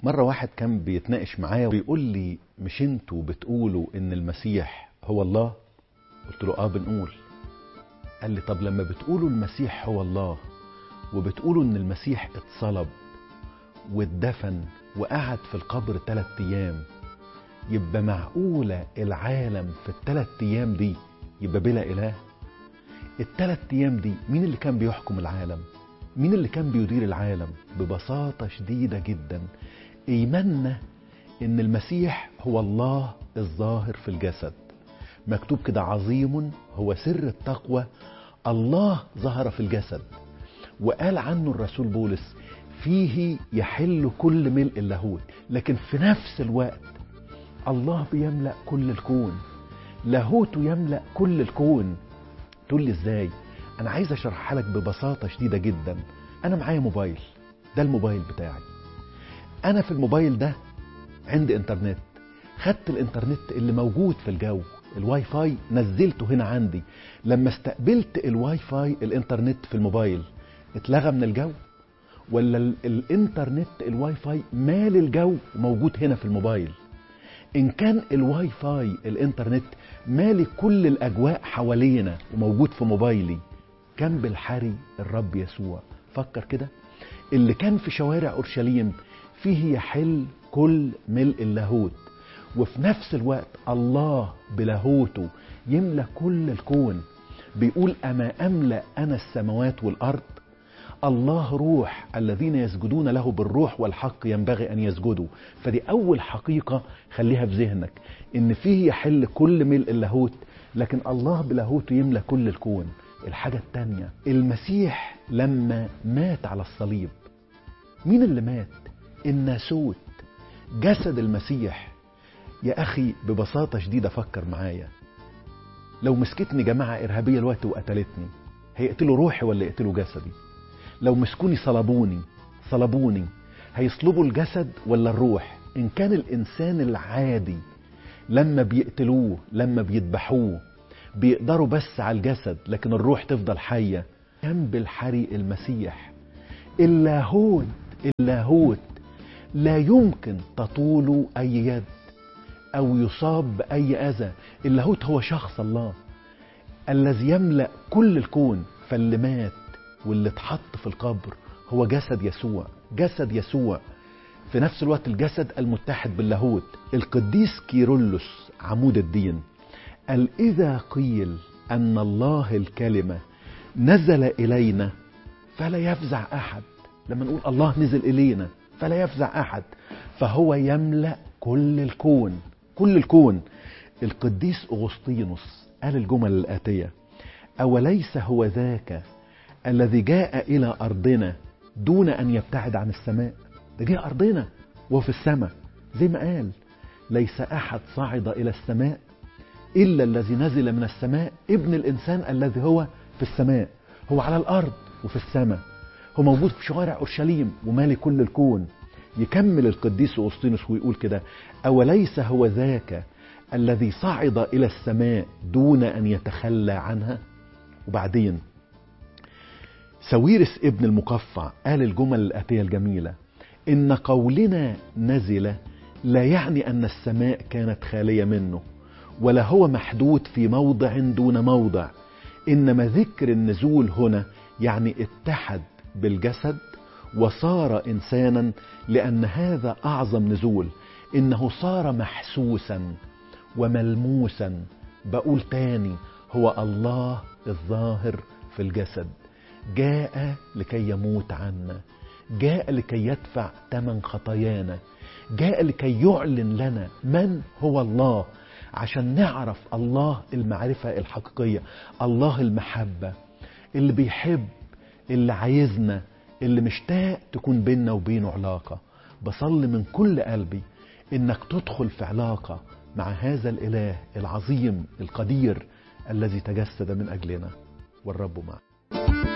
مرة واحد كان بيتناقش معايا وبيقول لي مش انتوا بتقولوا ان المسيح هو الله قلت له اه بنقول قال لي طب لما بتقولوا المسيح هو الله وبتقولوا ان المسيح اتصلب واتدفن وقعد في القبر ثلاث ايام يبقى معقولة العالم في الثلاث ايام دي يبقى بلا اله الثلاث ايام دي مين اللي كان بيحكم العالم مين اللي كان بيدير العالم ببساطة شديدة جدا ايماننا ان المسيح هو الله الظاهر في الجسد مكتوب كده عظيم هو سر التقوى الله ظهر في الجسد وقال عنه الرسول بولس فيه يحل كل ملء اللاهوت لكن في نفس الوقت الله بيملأ كل الكون لاهوته يملأ كل الكون تقول لي ازاي انا عايز اشرحها لك ببساطة شديدة جدا انا معايا موبايل ده الموبايل بتاعي انا في الموبايل ده عندي انترنت خدت الانترنت اللي موجود في الجو الواي فاي نزلته هنا عندي لما استقبلت الواي فاي الانترنت في الموبايل اتلغى من الجو ولا ال- الانترنت الواي فاي مال الجو موجود هنا في الموبايل ان كان الواي فاي الانترنت مالي كل الاجواء حوالينا وموجود في موبايلي كان بالحري الرب يسوع فكر كده اللي كان في شوارع اورشليم فيه يحل كل ملء اللاهوت وفي نفس الوقت الله بلاهوته يملى كل الكون بيقول اما املا انا السماوات والارض الله روح الذين يسجدون له بالروح والحق ينبغي ان يسجدوا فدي اول حقيقه خليها في ذهنك ان فيه يحل كل ملء اللاهوت لكن الله بلاهوته يملى كل الكون الحاجه الثانيه المسيح لما مات على الصليب مين اللي مات الناسوت جسد المسيح يا اخي ببساطه شديده فكر معايا لو مسكتني جماعه ارهابيه الوقت وقتلتني هيقتلوا روحي ولا يقتلوا جسدي لو مسكوني صلبوني صلبوني هيصلبوا الجسد ولا الروح ان كان الانسان العادي لما بيقتلوه لما بيذبحوه بيقدروا بس على الجسد لكن الروح تفضل حيه كان بالحري المسيح اللاهوت اللاهوت لا يمكن تطول اي يد او يصاب باي اذى اللاهوت هو شخص الله الذي يملا كل الكون فاللي مات واللي اتحط في القبر هو جسد يسوع جسد يسوع في نفس الوقت الجسد المتحد باللاهوت القديس كيرلس عمود الدين قال اذا قيل ان الله الكلمه نزل الينا فلا يفزع احد لما نقول الله نزل الينا فلا يفزع احد فهو يملا كل الكون كل الكون القديس اغسطينوس قال الجمل الاتيه اوليس هو ذاك الذي جاء الى ارضنا دون ان يبتعد عن السماء ده جه ارضنا وهو في السماء زي ما قال ليس احد صعد الى السماء الا الذي نزل من السماء ابن الانسان الذي هو في السماء هو على الارض وفي السماء هو موجود في شوارع اورشليم ومالي كل الكون يكمل القديس اغسطينوس ويقول كده اوليس هو ذاك الذي صعد الى السماء دون ان يتخلى عنها وبعدين سويرس ابن المقفع قال الجمل الآتية الجميلة إن قولنا نزل لا يعني أن السماء كانت خالية منه ولا هو محدود في موضع دون موضع إنما ذكر النزول هنا يعني اتحد بالجسد وصار إنسانا لأن هذا أعظم نزول إنه صار محسوسا وملموسا بقول تاني هو الله الظاهر في الجسد جاء لكي يموت عنا جاء لكي يدفع ثمن خطايانا جاء لكي يعلن لنا من هو الله عشان نعرف الله المعرفة الحقيقية الله المحبة اللي بيحب اللي عايزنا اللي مشتاق تكون بيننا وبينه علاقة بصلي من كل قلبي انك تدخل في علاقة مع هذا الاله العظيم القدير الذي تجسد من اجلنا والرب معه